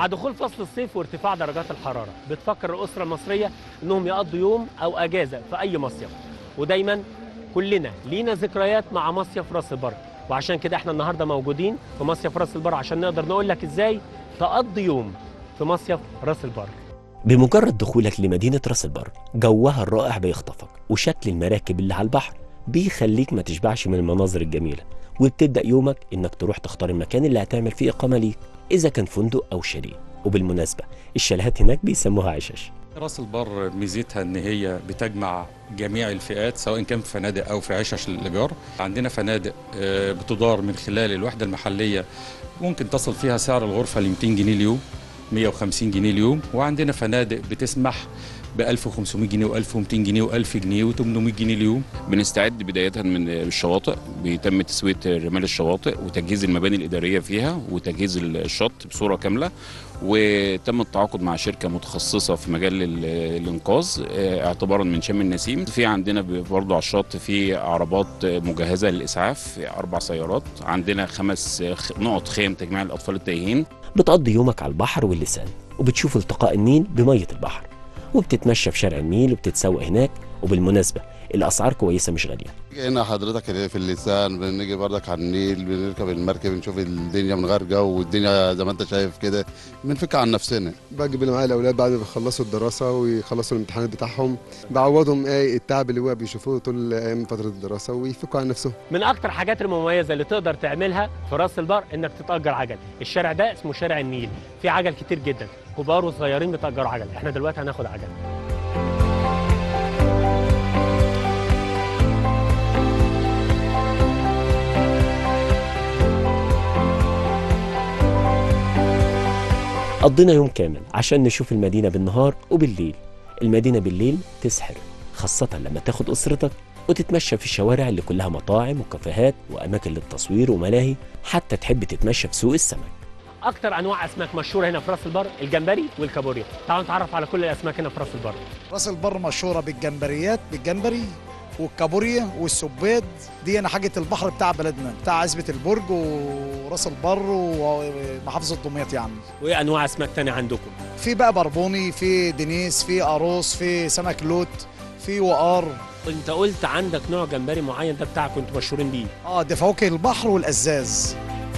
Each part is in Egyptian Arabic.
مع دخول فصل الصيف وارتفاع درجات الحرارة بتفكر الأسرة المصرية إنهم يقضوا يوم أو أجازة في أي مصيف ودايما كلنا لينا ذكريات مع مصيف راس البر وعشان كده احنا النهارده موجودين في مصيف راس البر عشان نقدر نقول لك ازاي تقضي يوم في مصيف راس البر بمجرد دخولك لمدينة راس البر جوها الرائع بيخطفك وشكل المراكب اللي على البحر بيخليك ما تشبعش من المناظر الجميلة وبتبدأ يومك إنك تروح تختار المكان اللي هتعمل فيه إقامة ليك إذا كان فندق أو شاليه وبالمناسبة الشاليهات هناك بيسموها عشش راس البر ميزتها ان هي بتجمع جميع الفئات سواء كان في فنادق او في عشش الايجار عندنا فنادق آه، بتدار من خلال الوحده المحليه ممكن تصل فيها سعر الغرفه ل 200 جنيه اليوم 150 جنيه اليوم وعندنا فنادق بتسمح ب 1500 جنيه و1200 جنيه و1000 جنيه و800 جنيه اليوم بنستعد بداية من الشواطئ بيتم تسوية رمال الشواطئ وتجهيز المباني الإدارية فيها وتجهيز الشط بصورة كاملة وتم التعاقد مع شركة متخصصة في مجال ال- الإنقاذ آه، اعتبارا من شم النسيم في عندنا برضه على الشط في عربات مجهزة للإسعاف في أربع سيارات عندنا خمس خ- نقط خيم تجميع الأطفال التايهين بتقضي يومك على البحر واللسان وبتشوف التقاء النيل بمية البحر وبتتمشى في شارع النيل وبتتسوق هناك وبالمناسبة الأسعار كويسة مش غالية هنا حضرتك في اللسان بنيجي بردك على النيل بنركب المركب نشوف الدنيا من غير جو والدنيا زي ما انت شايف كده بنفك عن نفسنا بجيب معايا الاولاد بعد ما يخلصوا الدراسه ويخلصوا الامتحانات بتاعهم بعوضهم ايه التعب اللي هو بيشوفوه طول ايام فتره الدراسه ويفكوا عن نفسهم من اكتر الحاجات المميزه اللي تقدر تعملها في راس البر انك تتاجر عجل الشارع ده اسمه شارع النيل في عجل كتير جدا كبار وصغيرين بتاجروا عجل احنا دلوقتي هناخد عجل قضينا يوم كامل عشان نشوف المدينة بالنهار وبالليل المدينة بالليل تسحر خاصة لما تاخد أسرتك وتتمشى في الشوارع اللي كلها مطاعم وكافيهات وأماكن للتصوير وملاهي حتى تحب تتمشى في سوق السمك اكتر انواع اسماك مشهوره هنا في راس البر الجمبري والكابوريا تعالوا نتعرف على كل الاسماك هنا في راس البر راس البر مشهوره بالجمبريات بالجمبري والكابوريا والسبيد دي انا حاجه البحر بتاع بلدنا بتاع عزبه البرج وراس البر ومحافظه دمياط يعني وايه انواع اسماك تانية عندكم في بقى بربوني في دنيس في قاروص في سمك لوت في وقار انت قلت عندك نوع جمبري معين ده بتاعك كنتوا مشهورين بيه اه ده فواكه البحر والازاز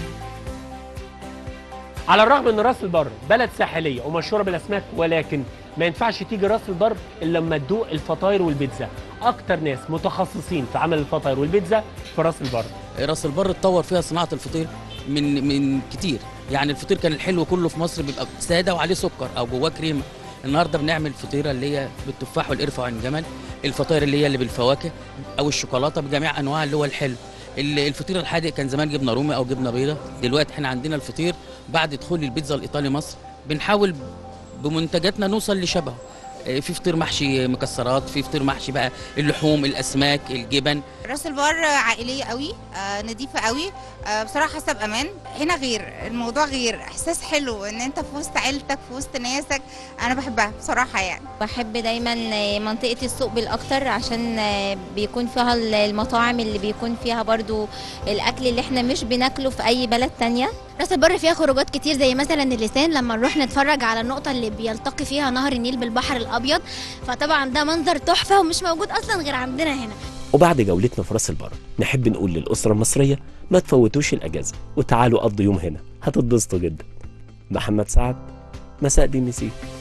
على الرغم ان راس البر بلد ساحليه ومشهوره بالاسماك ولكن ما ينفعش تيجي راس البر الا لما تدوق الفطاير والبيتزا اكتر ناس متخصصين في عمل الفطاير والبيتزا في راس البر راس البر اتطور فيها صناعه الفطير من من كتير يعني الفطير كان الحلو كله في مصر بيبقى ساده وعليه سكر او جواه كريمه النهارده بنعمل فطيره اللي هي بالتفاح والقرفه والجمل الفطاير اللي هي اللي بالفواكه او الشوكولاته بجميع انواع اللي هو الحلو ال- الفطير الحادق كان زمان جبنه رومي او جبنه بيضه دلوقتي احنا عندنا الفطير بعد دخول البيتزا الايطالي مصر بنحاول بمنتجاتنا نوصل لشبهه آه، في فطير محشي مكسرات في فطير محشي بقى اللحوم الاسماك الجبن راس البر عائليه قوي آه نظيفه قوي آه بصراحه حاسه بامان هنا غير الموضوع غير احساس حلو ان انت في وسط عيلتك في وسط ناسك انا بحبها بصراحه يعني بحب دايما منطقة السوق بالأكتر عشان بيكون فيها المطاعم اللي بيكون فيها برضو الأكل اللي احنا مش بناكله في أي بلد تانية راس البر فيها خروجات كتير زي مثلا اللسان لما نروح نتفرج على النقطة اللي بيلتقي فيها نهر النيل بالبحر الأبيض فطبعا ده منظر تحفة ومش موجود أصلا غير عندنا هنا وبعد جولتنا في راس البر نحب نقول للأسرة المصرية ما تفوتوش الأجازة وتعالوا قضوا يوم هنا هتتبسطوا جدا محمد سعد مساء دي سي